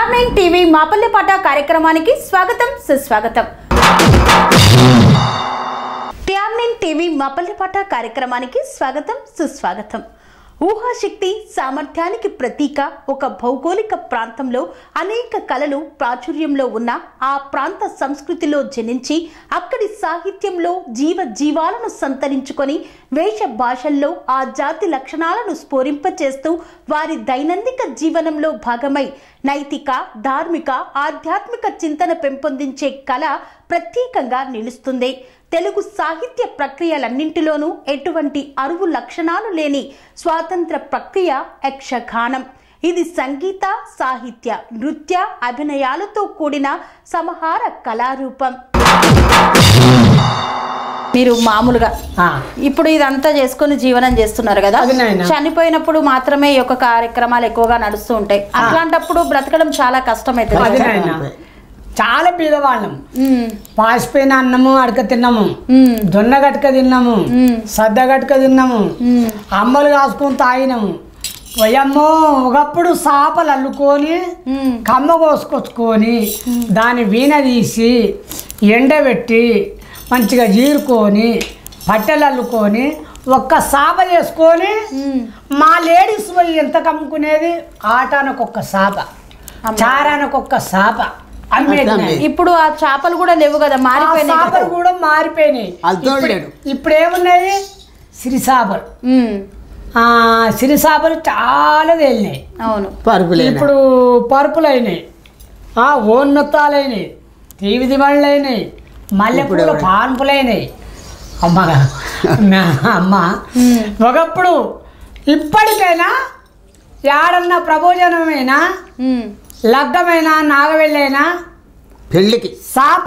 టిఆర్నైన్ TV మాపల్లెపాట కార్యక్రమానికి స్వాగతం సుస్వాగతం టిఆర్నైన్ టీవీ మాపల్లెపాట కార్యక్రమానికి స్వాగతం సుస్వాగతం ఊహాశక్తి సామర్థ్యానికి ప్రతీక ఒక భౌగోళిక ప్రాంతంలో అనేక కళలు ప్రాచుర్యంలో ఉన్న ఆ ప్రాంత సంస్కృతిలో జనించి అక్కడి సాహిత్యంలో జీవ జీవాలను సంతరించుకొని వేష భాషల్లో ఆ జాతి లక్షణాలను స్ఫోరింపచేస్తూ వారి దైనందిక జీవనంలో భాగమై నైతిక ధార్మిక ఆధ్యాత్మిక చింతన పెంపొందించే కళ ప్రత్యేకంగా నిలుస్తుంది తెలుగు సాహిత్య ప్రక్రియలన్నింటిలోనూ ఎటువంటి అరువు లక్షణాలు లేని స్వాతంత్ర ప్రక్రియ యక్షగానం ఇది సంగీత సాహిత్య నృత్య అభినయాలతో కూడిన సమహార కళారూపం మీరు మామూలుగా ఆ, ఇప్పుడు ఇదంతా చేసుకొని జీవనం చేస్తున్నారు కదా అది నాయనా. చనిపోయినప్పుడు మాత్రమే ఈ యొక్క కార్యక్రమాలు ఎక్కువగా నడుస్తూ ఉంటాయి అట్లాంటప్పుడు బ్రతకడం చాలా కష్టమవుతుంది అది కదా? నాయన చాలా బీదవాళ్ళం ఉమ్, పాసిపోయిన అన్నము అడక తిన్నాము ఉమ్, జొన్న గట్క తిన్నాము ఉమ్. సద్ద గట్క తిన్నాము ఉమ్. అమ్మలు కాసుకొని తాగినాము పోయమ్మో ఒకప్పుడు సాపలు అల్లుకొని ఉమ్. కమ్మ కోసుకొచ్చుకొని దాన్ని వీణ తీసి ఎండబెట్టి మంచిగా జీరుకొని పట్టెలు అల్లుకొని ఒక్క సాప చేసుకొని ఉమ్. మా లేడీస్ పోయి ఎంత కమ్ముకునేది ఆటానికి ఒక్క సాప అమ్మ. చారానికి ఒక్క సాప అమ్మేది నాయన. ఇప్పుడు ఆ చేపలు కూడా లేవు కదా ఆ మారిపోయినాయి కదా. చేపలు కూడా మారిపోయినాయి అల్తోడు ఇప్పుడు- లేడు. ఇప్పుడు ఏమున్నాయి సిరి చేపలు ఉమ్, ఆ సిరి చేపలు చాలా తేలినాయి అవును పరుపులేనా ఇప్పుడు పరుపులు అయినాయి ఆ ఓన్నొత్తాలైనాయి తీవి దివాళ్ళు అయినాయి మల్లెపూల ఇప్పుడు ఎవరు? పాన్పులు అయినాయి అమ్మ నా అమ్మ ఉమ్, ఒకప్పుడు ఇప్పటికైనా ఏడన్నా ప్రభోజనమైనా ఉమ్, లగ్గమైనా నాగవెళ్ళైనా పెళ్ళికి సాప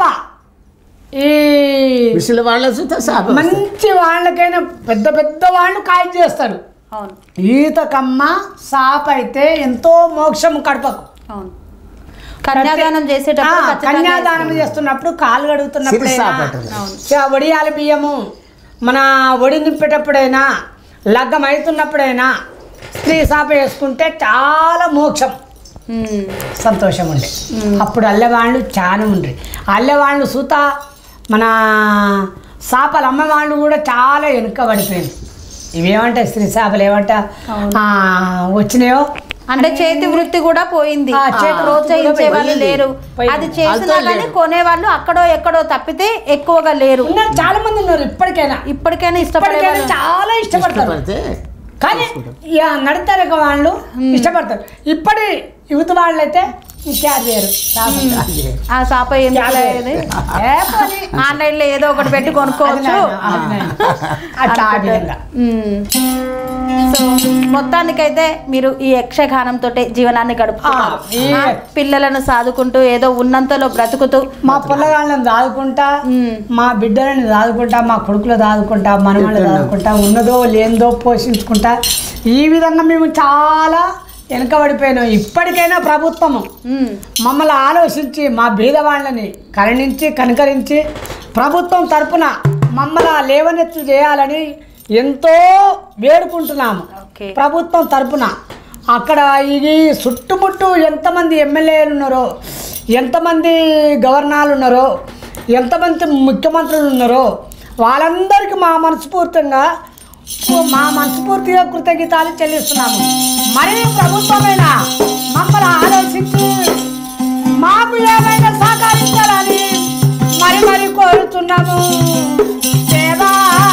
ఈ మిషన్ వాళ్ళ సుత సాప మంచి వాళ్ళకైనా పెద్ద పెద్ద వాళ్ళు కాయ చేస్తారు అవును ఈతకమ్మ సాప అయితే ఎంతో మోక్షం కడపకు అవును కన్యాదానం చేసేటప్పుడు ఆ, ఖచ్చితంగా కన్యాదానం చేస్తున్నప్పుడు కాలు కడుగుతున్నప్పుడైనా సిరి సాప అంటారు. అవును. చ- వడియాల బియ్యము మన ఒడి నింపేటప్పుడైనా లగ్గం అవుతున్నప్పుడైనా స్త్రీ సాప వేసుకుంటే చాలా మోక్షం ఉమ్, సంతోషం ఉండే అప్పుడు అల్లెవాళ్ళు చాలా ఉండ్రి అల్లెవాళ్ళు సూత మన సాపలు అమ్మవాళ్ళు కూడా చాలా వెనుకబడిపోయింది ఇవేమంటాయి స్త్రీ చేపలు ఏమంట అవును. ఆ, వచ్చినాయో అంటే చేతి వృత్తి కూడా పోయింది ఆ, చేతి వృత్తి ప్రోత్సహించే కూడా వాళ్ళు పోయింది. లేరు పోయింది. అది చేసినా అంతా కానీ లేరు. కొనేవాళ్ళు అక్కడో ఎక్కడో తప్పితే ఎక్కువగా లేరు ఉన్నారు చాలా మంది ఉన్నారు ఇప్పటికైనా ఇప్పటికైనా ఇష్టపడే ఇప్పటికైనా వాళ్ళు- చాలా ఇష్టపడతారు ఇష్టపడితే కానీ ఇక నడతారు వాళ్ళు ఇష్టపడతారు ఇప్పటి యువత వాళ్ళైతే క్యార్ చేయరు చేపలు. ఆ సాప ఏం క్యార్ చేయరు. ఏ పని. ఆన్లైన్ లో ఏదో ఒకటి పెట్టి కొనుక్కోవచ్చు అది నాయన, అది నాయన. అట్లా ఆ విధంగా ఉమ్. సో మొత్తానికైతే మీరు ఈ యక్షగానంతో జీవనాన్ని గడుపుతున్నారు ఆ, ఈ- ఆ, పిల్లలను సాదుకుంటూ ఏదో ఉన్నంతలో బ్రతుకుతూ మా పొల్లగాళ్ళని దాదుకుంటా ఉమ్. మా బిడ్డలని దాదుకుంటా మా కొడుకులు దాదుకుంటా మనవాళ్ళు దాదుకుంటా ఉన్నదో లేనిదో పోషించుకుంటా ఈ విధంగా మేము చాలా వెనకబడిపోయినాం ఇప్పటికైనా ప్రభుత్వము ఉమ్, మమ్మల్ని ఆలోచించి మా బీదవాళ్ళని కరుణించి కనుకరించి ప్రభుత్వం తరపున మమ్మల్ని లేవనెత్తు చేయాలని ఎంతో వేడుకుంటున్నాము ఓకే ప్రభుత్వం తరపున అక్కడ ఇది చుట్టుముట్టు ఎంతమంది ఎమ్మెల్యేలు ఉన్నారో ఎంతమంది గవర్నర్లు ఉన్నారో ఎంతమంది ముఖ్యమంత్రులు ఉన్నారో వాళ్ళందరికీ మా మనస్ఫూర్తిగా మా మనస్ఫూర్తిగా కృతజ్ఞతలు చెల్లిస్తున్నాము మరి ప్రభుత్వమైనా మమ్మల్ని ఆలోచించి మాకు ఏమైనా సహకరించాలని మరి మరి కోరుతున్నాము దేవా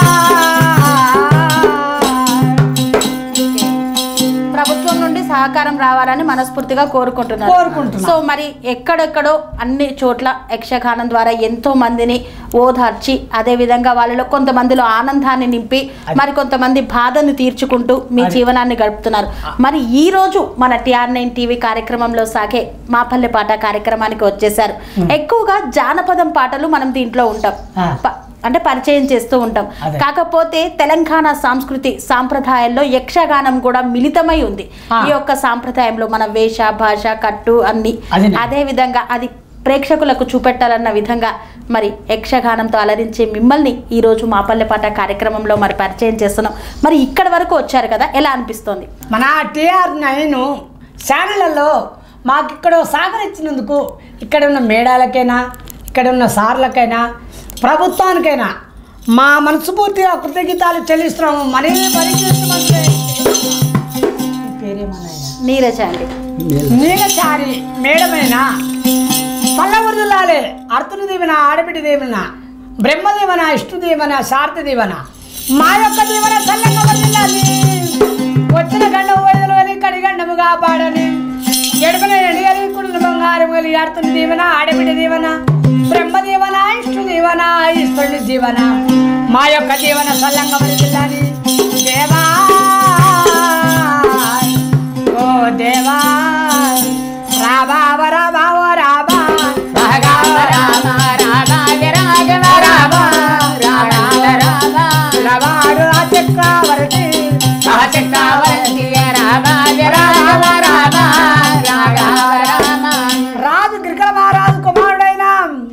ప్రభుత్వం నుండి సహకారం రావాలని మనస్ఫూర్తిగా కోరుకుంటున్నారు కోరుకుంటున్నాం. సో మరి ఎక్కడెక్కడో అన్ని చోట్ల యక్షగానం ద్వారా ఎంతో మందిని ఓదార్చి అదే విధంగా వాళ్ళలో కొంతమందిలో ఆనందాన్ని నింపి మరి కొంతమంది బాధను తీర్చుకుంటూ మీ జీవనాన్ని గడుపుతున్నారు మరి ఈ రోజు మన టిఆర్ నైన్ టీవీ కార్యక్రమంలో సాగే మాపల్లె పాట కార్యక్రమానికి వచ్చేసారు ఎక్కువగా జానపదం పాటలు మనం దీంట్లో ఉంటాం ఆ. ప- అంటే పరిచయం చేస్తూ ఉంటాం అదే. కాకపోతే తెలంగాణ సంస్కృతి సాంప్రదాయాల్లో యక్షగానం కూడా మిళితమై ఉంది ఆ. ఈ యొక్క సాంప్రదాయంలో మన వేష భాష కట్టు అన్ని అది అదే విధంగా అది ప్రేక్షకులకు చూపెట్టాలన్న విధంగా మరి యక్షగానంతో అలరించే మిమ్మల్ని ఈ రోజు మాపల్లె పాట కార్యక్రమంలో మరి పరిచయం చేస్తున్నాం మరి ఇక్కడి వరకు వచ్చారు కదా ఎలా అనిపిస్తోంది మన టిఆర్ నైన్ ఛానళ్ళలో మాకు ఇక్కడ సహకరించినందుకు ఇక్కడ ఉన్న మేడాలకైనా ఇక్కడ ఉన్న సార్లకైనా ప్రభుత్వానికైనా మా మనస్ఫూర్తిగా కృతజ్ఞతలు చెల్లిస్తున్నాము మనీ పరిచయిస్తామంటే పేరేమన్నా నీరజ అండి నీలచారి మేడమైనా పల్లవరులాలే అర్తుని దీవెన ఆడబిడ్డ దీవెన బ్రహ్మదేవన ఇష్టదేవన శారద దీవెన మా యొక్క దీవెన చల్లంగా వర్ధిల్లాలి. వచ్చిన గండ ఓయలు అని కడిగండము కాపాడని ఎడుపున ఎడిగలి కుడిన బంగారం గలి అర్తుని దీవెన ఆడబిడ్డ దీవెన బ్రహ్మదేవన ఇష్టదేవన ఈశ్వరుని జీవన మా యొక్క జీవన చల్లంగా వర్ధిల్లాలి. దేవా ఓ దేవా రాబావ రాబావ రాబా రాఘవ రామ రాఘవ రాఘవ రామ రాఘవ రామ రవాడు ఆ చక్రవర్తి చక్రవర్తి రాఘవ రాఘవ రామ రాఘవ రామ రాజు గిరికల మహారాజు కుమారుడైన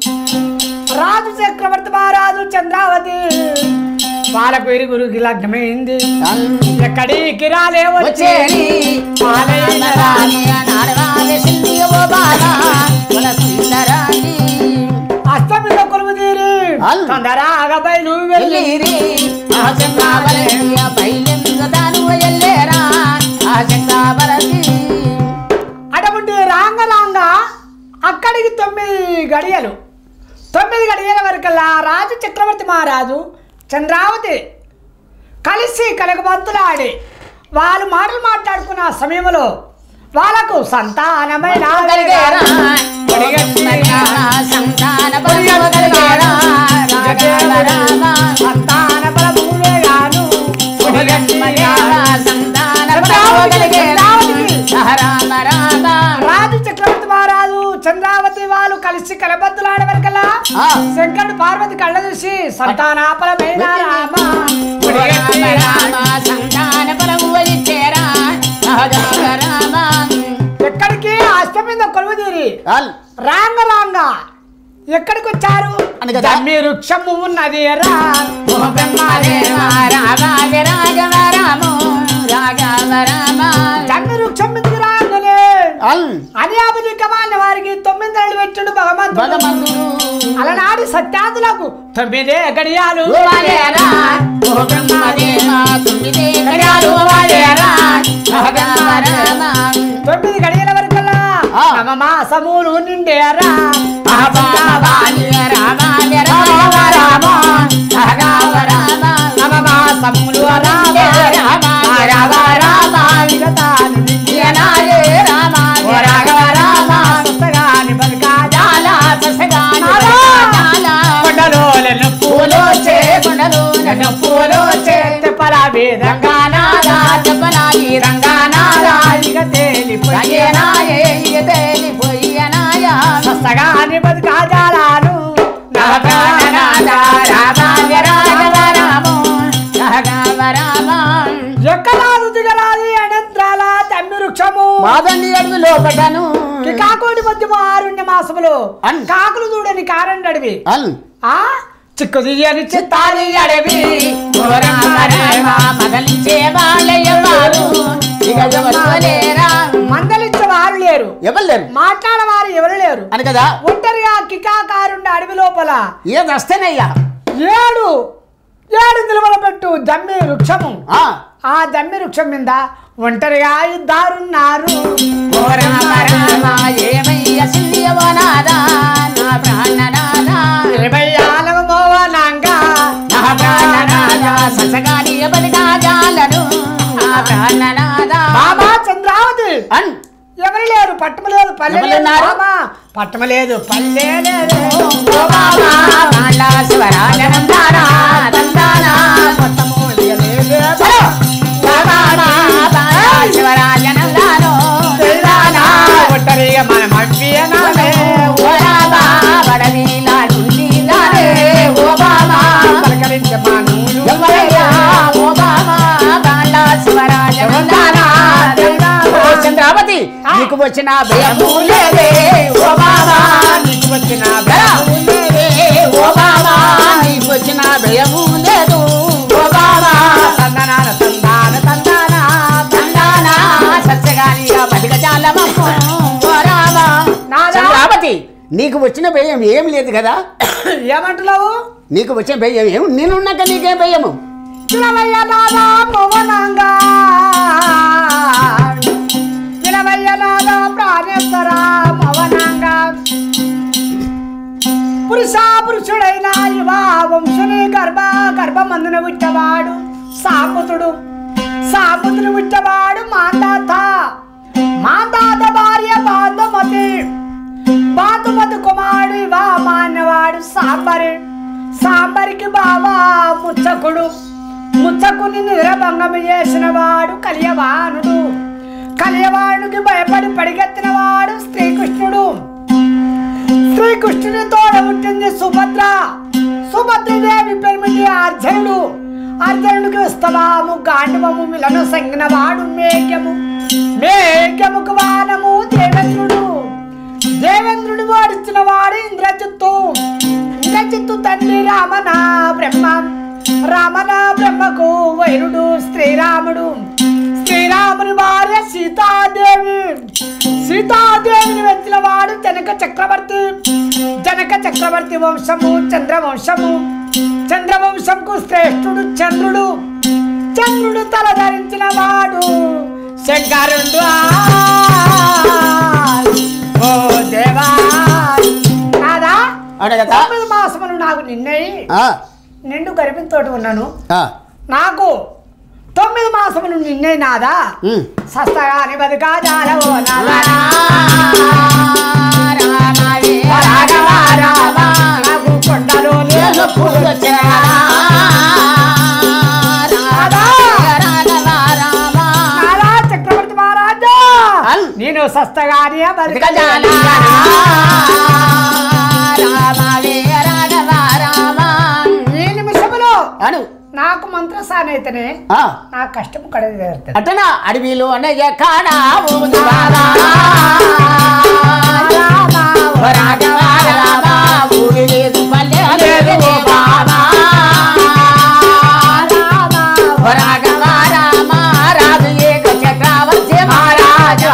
రాజు చక్రవర్తి మహారాజు చంద్రావతి వాళ్ళకు ఇరుగురికి లగ్నమైంది ఎక్కడికి రాలే వచ్చే వచ్చేరి పాలైన రాణి నాడవాలి సింధి ఓ బాల కుల సుందరాణి అష్టమిలో కొలువు తీరి అల్. తొందరగా బయలు వెళ్ళి వెళ్ళిరి ఆ చక్రవర్తి బయలుదాను ఎల్లేరా ఆ చక్రవర్తి అటువంటి రాంగ రాంగ అక్కడికి తొమ్మిది గడియలు తొమ్మిది గడియల వరకల్లా రాజు చక్రవర్తి మహారాజు చంద్రావతి కలిసి కలగబంతులాడి వాళ్ళు మాటలు మాట్లాడుకున్న సమయంలో వాళ్ళకు సంతానమైన కలిగేరా కలిగేరా సంతాన బలము కలిగేరా రాఘవ రామ సంతాన బలములే గాను కలిగేరా సంతాన బలము కలిగేరా రామ రామ రాజు చక్రవర్తి మహారాజు చంద్రావతి వాళ్ళు కలిసి కలబద్దులాడే వరకల్లా ఆ. శంకరుడు పార్వతి కళ్ళ చూసి సంతానాపలమైన రామ రామ రామ సంతాన బలము వలిచేరా రాఘవ రామ ఎక్కడికి అష్టమింద కొలువు తీరి అల్ రాంగ రాంగ ఎక్కడికి వచ్చారు అని కదా. జమ్మి వృక్షము ఉన్నది రా ఓ బ్రహ్మదేవ రాఘవ రాఘవ రామ రాఘవ రామ జమ్మి వృక్షం మీదకి రాగానే అల్ అని అభిధికమైన వారికి తొమ్మిది నెలలు పెట్టిండు భగవంతుడు భగవంతుడు అలనాడు సత్యాంతులకు తొమ్మిదే గడియాలు వాలేరా ఓ బ్రహ్మదేవ తొమ్మిది గడియాలు వాలేరా రాఘవ రామ తొమ్మిది గడియల వరకల్లా ఆ. నవమాసములు నిండేరా పాపాలి రామాయ రాఘవ రామ రాఘవ రామ నవమాసములు రామ రామ రాఘవ రామ విగతాలు విజయనాయే రామ రాఘవ రామ నిండియనాని బలికా జాల ససగాని నాదా. జాల కొండలో పూలోచే కొండలు నన్ను పూలోచే తెప్పల వేద రంగానాదా చెప్పనాయి రంగానాదా ఇక తేలిపోయి రంగేనాయే ఇక తేలిపోయినాయ సస్తగాని బతుకా జాలాను నా ప్రాణనాథ రామాయ రాఘవ రామో రాఘవ రామ ఎక్కలాదు దిగలాది అనంతరాల తమ్మి వృక్షము మాదండి అడవి లోపటను కాకోటి మధ్యము ఆరుణ్య మాసములు అన్. కాకులు చూడని కారండి అడవి అల్ ఆ చిక్కు దియ్యని చిత్తాది అడవి ఓ రామ రామ మదలించే వాళ్ళయ్యవారు ఇక ఎవరు లేరా మందలిచ్చే వారు లేరు ఎవరు లేరు మాట్లాడవారు ఎవరు లేరు అని కదా ఒంటరిగా కికాకారుండి అడవి లోపల ఏది వస్తేనయ్యా ఏడు ఏడు నిలువల పెట్టు దమ్మి వృక్షము ఆ, ఆ దమ్మి వృక్షం మీద ఒంటరిగా ఇద్దరున్నారు ఓ రామ రామ ఏమయ్య సిల్లియవనాదా నా ప్రాణనాదా ఇరవై ఆలవ మోవనంగా నా ప్రాణనాదా ససగాని బలిగా జాలను నా ప్రాణనాదా బాబా చంద్రావతి అన్ ఎవరు లేరు పట్టము లేదు పల్లె లేదు ఎవరున్నారు? బాబా పట్టము లేదు పల్లె లేదు ఓ బాబా బాలా శివరాజనం దానా దందానా పట్టము లేదు చలో ఓ బాబా బాలా శివరాజనం దానో దందానా ఒంటరిగా మనం అవ్వియనాలే ఓ రాబా బడవీలా డుండీలానే ఓ బాబా పలకరించే మానవులు ఎవరయ్యా ఓ బాబా బాలా శివరాజనం దానా ఓ చంద్రావతి నీకు వచ్చిన భయము లేదే ఓ బాబా నీకు వచ్చిన భయము లేదే ఓ బాబా నీకు వచ్చిన భయము లేదు ఓ బాబా తందనాన తందాన తందాన తందానా సత్యగానిగా బతిక జాలమమ్మ ఓ నీకు వచ్చిన భయం ఏం లేదు కదా ఏమంటున్నావు నీకు వచ్చే భయం ఏం నేనున్నాక నీకేం భయము వినవయ్య నాదా పవనంగా వినవయ్య నాదా ప్రాణేశ్వర పవనంగా పురుష పురుషుడైన యువ వంశుని గర్భ గర్భమందున విట్టవాడు సాముతుడు సాముతుడు విట్టవాడు మాందాత మాందాత భార్య బాధమతి బాధమతి కుమారుడు ఇవ మానవాడు సాంబరి సాంబరికి బావా ముచ్చకుడు ముచ్చకుని నిద్రభంగం చేసిన వాడు కలియవానుడు కలియవానుడికి భయపడి పడిగెత్తిన వాడు శ్రీకృష్ణుడు శ్రీకృష్ణుని తోడ ఉంటుంది సుభద్ర సుభద్రదేవి పెరిమిటి అర్జునుడు అర్జునుడికి ఉస్తవాము గాండవము మిలను సంగిన వాడు మేఘము మేఘముకు వానము దేవేంద్రుడు దేవేంద్రుడు వాడిచ్చిన వాడు ఇంద్రజిత్తు ఇంద్రజిత్తు తండ్రి రామన బ్రహ్మ రామన బ్రహ్మకు వైరుడు శ్రీరాముడు శ్రీరాముని భార్య సీతాదేవి సీతాదేవిని వెంచిన వాడు జనక చక్రవర్తి జనక చక్రవర్తి వంశము చంద్రవంశము చంద్రవంశంకు శ్రేష్ఠుడు చంద్రుడు చంద్రుడు తల ధరించిన వాడు శంకరుడు ఓ దేవా కాదా అడగదా తొమ్మిది మాసములు నాకు నిన్నయి ఆ, నిండు గర్భింతోటి ఉన్నాను ఆ, నాకు తొమ్మిది మాసములు నిన్నే నాదా ఉమ్. సస్తగాని బతుకా జాలవో నాదా నాకు కొండలు నేను నాదా చక్రవర్తి మహారాజా అల్. నేను సస్తగాని బతుకా జాల ఈ నిమిషములో అను నాకు మంత్రసానైతేనే ఆ, నా కష్టము కడదేరుతుంది అట్టనా అడవిలో అనయ్య కాడా ఊదు బాలా. ఓ రాఘవ రామ, ఊరి లేదు పల్లె లేదు ఓ బాబా. ఓ రాఘవ రామ, రాజు ఏక చక్రవర్తి మహారాజా.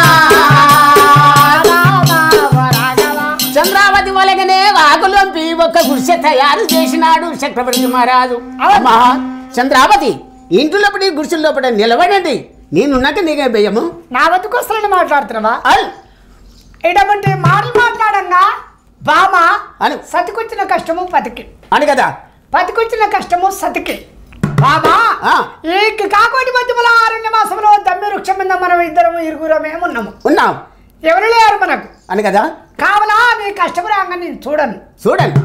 చంద్రావతి వలగనే వాగులొంపి ఒక గుడిసె తయారు చేసినాడు చక్రవర్తి మహారాజు అమ్మా చంద్రావతి ఇంటి లోపల గుడిసెల లోపల నిలబడండి నేనున్నాక నీకే భయము నా బతుకొస్తానని మాట్లాడుతున్నావా అల్ ఇటువంటి మాటలు మాట్లాడంగా బామ అను సతికొచ్చిన కష్టము పతికి అని కదా పతికొచ్చిన కష్టము సతికి బామా ఆ. ఈ కాకోటి మధ్యముల ఆరణ్య మాసంలో దమ్మి వృక్షం మీద మనం ఇద్దరం ఇరుగురమే ఉన్నాము ఉన్నాం ఎవరు లేరు మనకు అని కదా కావున నీ కష్టము రాగా నేను చూడను చూడండి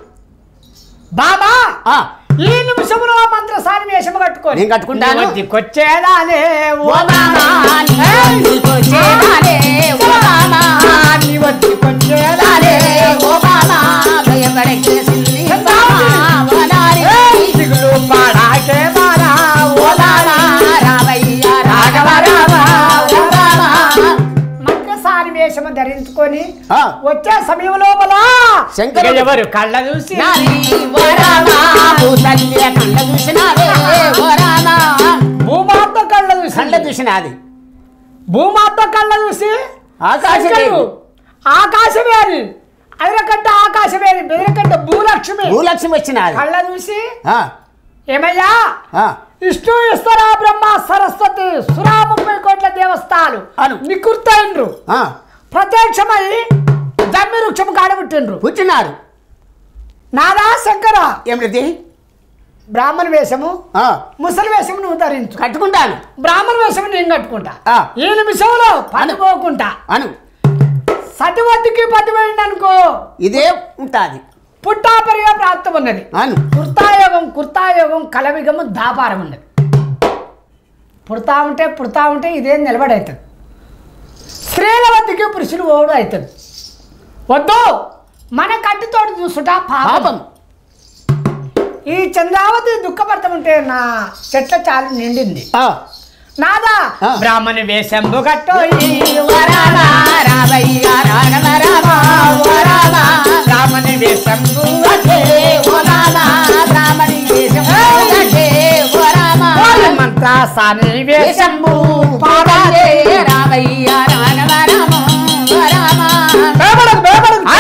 బాబా ఆ, ఈ నిమిషంలో మంత్రసాని వేషము కట్టుకొని నేను కట్టుకుంటాను. కొచ్చేదానే ఓ మామా, నీ వద్దకొచ్చేదానే, ఓ మామా, నీ వద్దకొచ్చేదానే, ఓ మామా, భయపడకేసింది మామా, ఓ నారి. దిగులు పాడాకే బాలా ఓ మామా, రామయ్య, రాఘవ రామ, ఓ మామా. మంత్రసాని వేషము ధరించుకొని ఆ, వచ్చే సమయం లోపల శంకరుడు. ఇక ఎవరు కళ్ళ చూసి నారి, ఓ రామా, భూతల్లి కళ్ళ చూసినావే, ఓ రామా. భూమాత కళ్ళ చూసి కళ్ళ చూసినాది భూమాత కళ్ళ చూసి ఆకాశదేవి. శంకరుడు, ఆకాశవేరి అదిరకంట ఆకాశవేరి బెదిరకంట భూలక్ష్మి భూలక్ష్మి వచ్చినాది కళ్ళ చూసి ఆ, ఏమయ్యా ఆ, విష్ణు ఇస్తరా బ్రహ్మ సరస్వతి సురా ముప్పై కోట్ల దేవస్థాలు అను. నికుర్తైండ్రు ఆ, ప్రత్యక్షమై జమ్మి వృక్షం కాడబుట్టిండ్రు పుట్టినారు నాదా శంకర ఏమిటి బ్రాహ్మణ వేషము ఆ, ముసలి వేషము నువ్వు ధరించు కట్టుకుంటాను బ్రాహ్మణ వేషము నేను కట్టుకుంటా ఆ. ఈ నిమిషంలో పనుకోకుంటా అను సతివతికి పతిపోయింది అనుకో ఇదే ఉంటాది పుట్టాపరిగా ప్రాప్తం ఉన్నది అను కుర్తాయోగం కుర్తాయోగం కలవిగము దాపారం ఉన్నది పుడతా ఉంటే పుడతా ఉంటే ఇదేం నిలబడవుతుంది స్త్రీల వద్దకి పురుషులు ఓడు అవుతుంది వద్దు మన కంటితోటి చూసుట పాపం పాపం ఈ చంద్రావతి దుఃఖపడతా ఉంటే నా చెట్ల చాలు నిండింది ఆ, నాదా ఆ. బ్రాహ్మణ వేషంబు కట్టో వరాల, రామయ్య, రాఘవ రామ, వరాల, బ్రాహ్మణ వేషంబు అదే వరాల, బ్రాహ్మణి వేషం, అదే వరామ, మంత్ర సాని వేషం వేషంబు, పాడాలే, రామయ్య, రాఘవ రామ, వరామ. భయపడకు భయపడకు ఆ,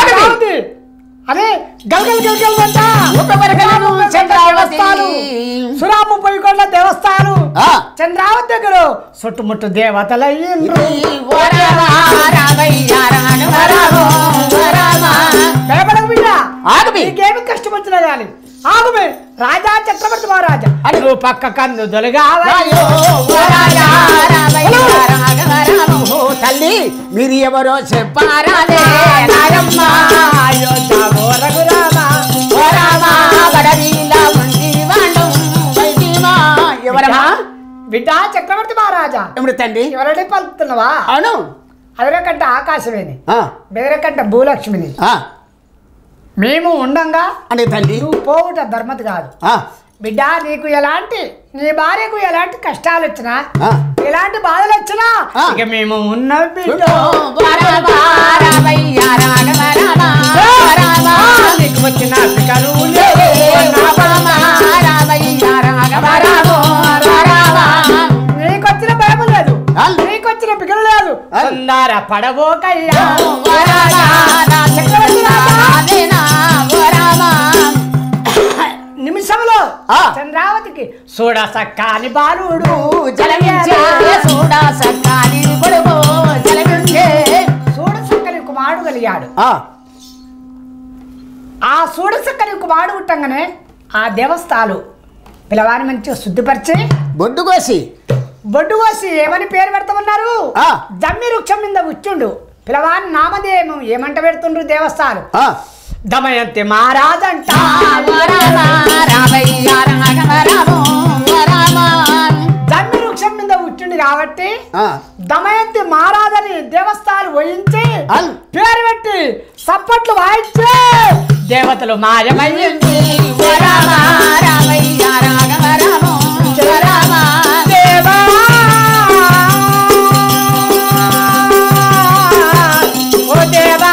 కిలకిల కిలకిల మంట. ఉపవరకలను చంద్రావతి సురాము పోయికొండ దేవస్థానం ఆ. చంద్రావతి దగ్గర చుట్టుముట్టు దేవతలు అయ్యిండ్రు ఓ రామ రామయ్య రామ రామ ఓ రామ భయపడకు బిడ్డ ఆగుమి. నీకేమి కష్టం వచ్చినా గాని ఆగుమే రాజా చక్రవర్తి మహారాజా నువ్వు పక్క కన్ను దొలగావాలి రాయో ఓ రాజా రామయ్య రామ రామ ఓ తల్లి మీరు ఎవరో చెప్పారాలే రాయమ్మ అయోధ్య ఓ రఘురామ ఓ రామ బడవీలా ఉండి వాళ్ళు వైదిమా ఎవరమ్మా బిడ్డ చక్రవర్తి మహారాజా ఎప్పుడు తండ్రి ఎవరంటే పలుకుతున్నావా అవును అదరకంట ఆకాశమేని ఆ, బెదరకంట భూలక్ష్మిని ఆ, మేము ఉండంగా అంటే తండ్రి నువ్వు పోవుట ధర్మతి కాదు ఆ, బిడ్డ నీకు ఎలాంటి నీ భార్యకు ఎలాంటి కష్టాలు వచ్చినా ఆ. ఎలాంటి బాధలు వచ్చినా ఆ. ఇక మేము ఉన్న బిడ్డ ఓ రామ రామయ్య రామ రామ ఓ రామ నీకు వచ్చిన పికలు నీకొచ్చిన భయం లేదు ఆ. నీకొచ్చిన పికలు లేదు ఆ. అందర పడబోకయ్యా నిమిషంలో ఆ. చంద్రావతికి చూడ సక్కాని బాలుడు చూడ సక్కని కుమారుడు కలిగాడు ఆ చూడ సక్కని కుమారుడు పుట్టంగానే ఆ దేవస్థాలు పిల్లవాడిని మంచిగా శుద్ధిపరిచి బొడ్డు కోసి బొడ్డు కోసి ఏమని పేరు పెడతామన్నారు ఆ. జమ్మి వృక్షం మీద ఉచ్చుండు పిల్లవాని నామధేయం ఏమంట పెడుతుండ్రు దేవస్థాలు ఆ, దమయంతి మహారాజంట జమ్మి వృక్షం మీద ఉచ్చుండి కాబట్టి ఆ, దమయంతి మహారాజని దేవస్థాలు వహించి అల్. పేరు పెట్టి సప్పట్లు వాయించి దేవతలు మాయమయ్యింది దేవా ఓ దేవా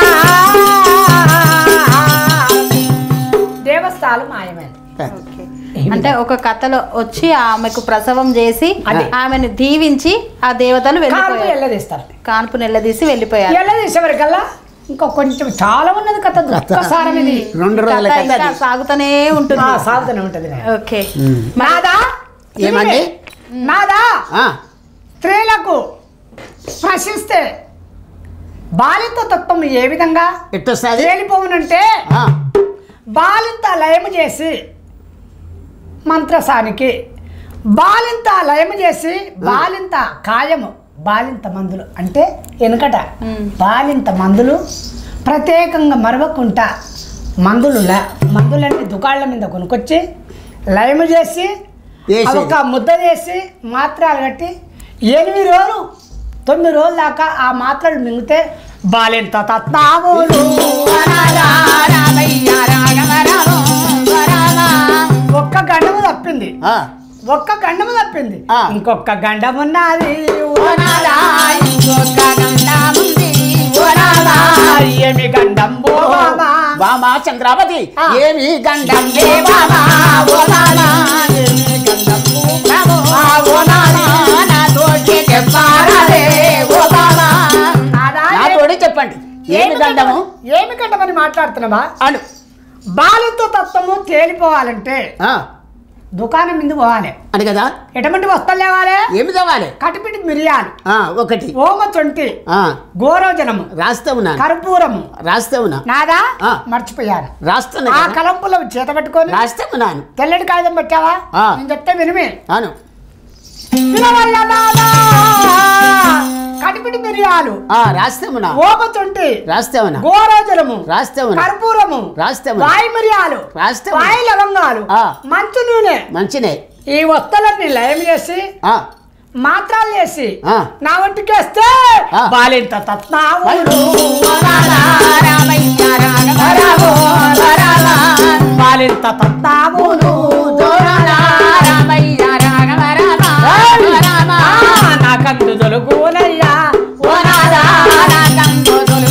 దేవస్థాలు మాయమైంది ఓకే. అంటే ఒక కథలో వచ్చి ఆమెకు ప్రసవం చేసి అదే. ఆమెను దీవించి ఆ దేవతలు కాలు వెళ్ళిపోయారు ఎల్లదీస్తారు కాన్పు నెల్లదీసి వెళ్ళిపోయారు ఎల్లదీసేవరికల్లా ఇంకా కొంచెం చాలా ఉన్నది కథ దుఃఖసారం ఇది రెండు రోజుల కథ కథ ఇంకా అది. సాగుతూనే ఉంటుంది ఆ, సాగుతూనే ఉంటది నాయన. ఓకే నాదా ఏమండి? నాదా ఆ, స్త్రీలకు ప్రశ్నిస్తే బాలింత తత్వం ఏ విధంగా ఎట్టొస్తుంది తేలిపోవునంటే ఆ, బాలింత లయము చేసి మంత్రసానికి బాలింత లయము చేసి బాలింత కాయము బాలింత మందులు అంటే వెనుకట బాలింత మందులు ప్రత్యేకంగా మరవకుంటా మందులు ల- మందులన్నీ దుకాళ్ళ మీద కొనుక్కొచ్చి లయము చేసి వేసేది. ఒక ముద్ద చేసి మాత్రలు కట్టి ఎనిమిది రోజులు తొమ్మిది రోజుల దాకా ఆ మాత్రలు మింగితే బాలింత తత్నాములు ఒక్క గండము తప్పింది ఆ, ఒక్క గండము తప్పింది ఆ. ఇంకొక గండం ఉన్నది ఏమి గండం బాబా బామా చంద్రావతి ఆ. ఏమి గండం లే బామా ఓ బామా ఏమి గండం బామా ఓ బామా నాతోటి చెప్పారాలే ఓ బామా నాదా నాతోటి చెప్పండి ఏమి గండము ఏమి గండమని మాట్లాడుతున్నావా అను బాలితో తత్వము తేలిపోవాలంటే ఆ, దుకాణం మీద పోవాలి అని కదా ఎటువంటి వస్తువులు లేవాలి ఏమి కావాలి కటిపిటి మిరియాలు ఆ, ఒకటి ఓమ చొంటి ఆ, గోరోజనము రాస్తా ఉన్నాను కర్పూరము రాస్తా ఉన్నా నాదా ఆ. మర్చిపోయాను రాస్తున్నా ఆ కదా. కలంపులో చేత పట్టుకొని రాస్తా ఉన్నాను తెల్లటి కాగితం పెట్టావా ఆ. నేను చెప్తే వినిమే అను వినవల్ల నాదా కటిపిటి మిరియాలు ఆ, రాస్తా ఉన్నా ఓమ చొంటి రాస్తా ఉన్నా గోరోజనము రాస్తా ఉన్నా కర్పూరము రాస్తా ఉన్నా. వాయి మిరియాలు రాస్తా ఉన్నా. వాయి లవంగాలు ఆ. మంచు నూనె మంచినే ఈ వస్తువులన్నీ లయం చేసి ఆ, మాత్రాలు చేసి ఆ. నా ఒంటికి వేస్తే ఆ. బాలింత తత్నాములు బాలింత తత్నాములు ఆ, నా కందు దొలుగునయ్యా ఓ నాదా నా కందు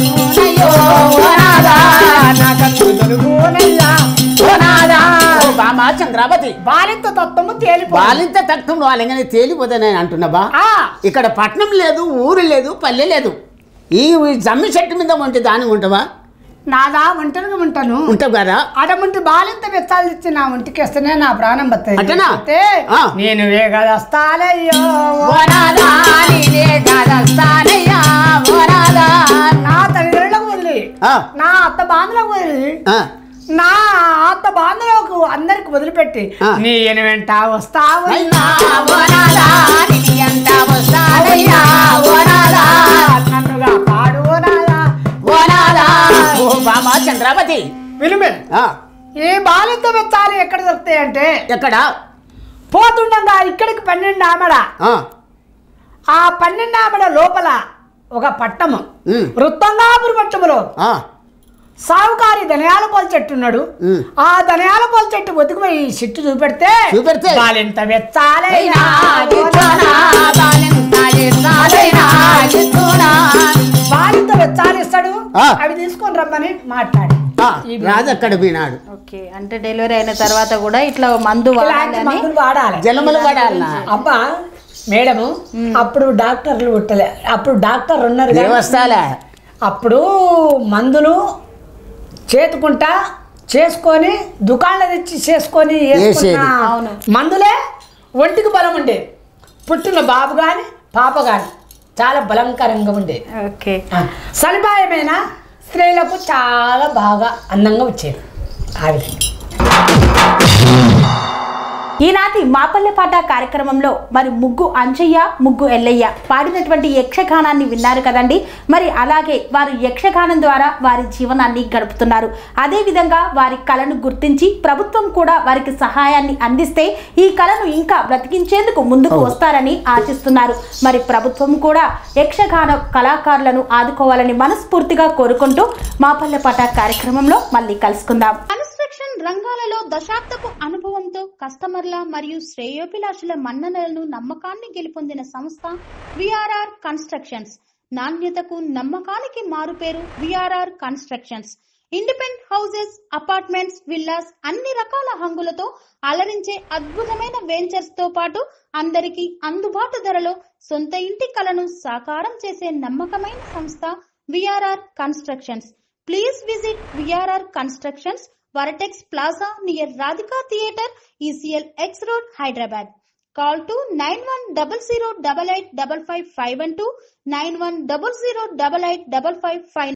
దొలుగునయ్యా ఓ నాదా ఓ బామా చంద్రావతి బాలింత తత్వము తేలిపో బాలింత తత్వం వాళ్ళని తేలిపోతానని అంటున్నావా ఆ, ఇక్కడ పట్నం లేదు ఊరు లేదు పల్లె లేదు ఈ జమ్మి చెట్టు మీద ఉంటే దాని ఉంటావా నాదా ఒంటరిగా ఉంటాను ఉంటావు కదా అటముంటి బాలింత వెచ్చాలు ఇచ్చి నా ఒంటికి వస్తేనే నా ప్రాణం బతాయి అట్టనా? ఆ. నేను వేగదస్తానయ్యో ఓనాదా నీదే కాదస్తానయ్యా ఓనాదా నా తల్లిదండ్రులకు వదిలి ఆ, నా అత్త బాంధులకు వదిలి ఆ, నా అత్త బాంధులకు అందరికి వదిలిపెట్టి ఆ. నీ ఎను వెంట వస్తావు నా ఓనాదా నీ అంట వస్తానయ్యా ఓనాదా నన్నుగా పాడు నాదా ఓనాదా ఓ బామా చంద్రావతి విలుమే ఆ, ఈ బాలింత వెచ్చాలు ఎక్కడ దొరుకుతాయంటే ఎక్కడ పోతుండగా ఇక్కడికి పన్నెండు ఆమెడ ఆ, ఆ పన్నెండు ఆమెడ లోపల ఒక పట్టము ఉమ్, వృత్తంగాపురి పట్టములో ఆ, సావుకారి ధనియాల పోల్ చెట్టు ఉన్నాడు ఉమ్. ఆ ధనియాల పోల్ చెట్టు ఒతికిపోయి ఈ చెట్టు చూపెడితే చూపెడితే? బాలింత వెచ్చాలైనా జిత్తునా బాలెంత జిత్తాలైనా జిత్తునా బాలింత వెచ్చాలిస్తాడు ఆ. అవి తీసుకొని రమ్మని మాట్లాడి ఆ, రాజు అక్కడ పోయినాడు ఓకే అంటే డెలివరీ అయిన తర్వాత కూడా ఇట్లా మందు ఇలాంటి వాడాలని మందులు వాడాలి జలములు పడాలనా అబ్బా మేడము అప్పుడు డాక్టర్లు పుట్టలే అప్పుడు డాక్టర్ ఉన్నారు కదా. దేవస్థాల అప్పుడు మందులు చేతుకుంటా చేసుకొని దుకాణాలు తెచ్చి చేసుకొని వేసుకున్న వేసేది. అవును. మందులే ఒంటికి బలం ఉండే పుట్టిన బాబు కానీ పాప కానీ చాలా బలంకరంగా ఉండే ఓకే సదుపాయమైన స్త్రీలకు చాలా బాగా అందంగా వచ్చేది ఆ విధంగా ఈనాటి మాపల్లె పాట కార్యక్రమంలో మరి ముగ్గు అంచయ్య ముగ్గు ఎల్లయ్య పాడినటువంటి యక్షగానాన్ని విన్నారు కదండి మరి అలాగే వారు యక్షగానం ద్వారా వారి జీవనాన్ని గడుపుతున్నారు అదేవిధంగా వారి కళను గుర్తించి ప్రభుత్వం కూడా వారికి సహాయాన్ని అందిస్తే ఈ కళను ఇంకా బ్రతికించేందుకు ముందుకు వస్తారని ఆశిస్తున్నారు మరి ప్రభుత్వం కూడా యక్షగాన కళాకారులను ఆదుకోవాలని మనస్ఫూర్తిగా కోరుకుంటూ మాపల్లె పాట కార్యక్రమంలో మళ్ళీ కలుసుకుందాం కన్స్ట్రక్షన్ రంగాలలో దశాబ్దపు అనుభవంతో కస్టమర్ల మరియు శ్రేయోభిలాషుల మన్ననలను నమ్మకాన్ని గెలుపొందిన సంస్థ విఆర్ఆర్ కన్స్ట్రక్షన్స్ నాణ్యతకు నమ్మకానికి మారుపేరు VRR constructions independent houses apartments villas అన్ని రకాల హంగులతో అలరించే అద్భుతమైన వెంచర్స్ తో పాటు అందరికీ అందుబాటు ధరలో సొంత ఇంటి కలను సాకారం చేసే నమ్మకమైన సంస్థ VRR constructions please visit VRR constructions Vortex plaza near Radhika theatre ECIL X road Hyderabad call to nine one double zero double eight double five five one to nine one double zero double eight double five five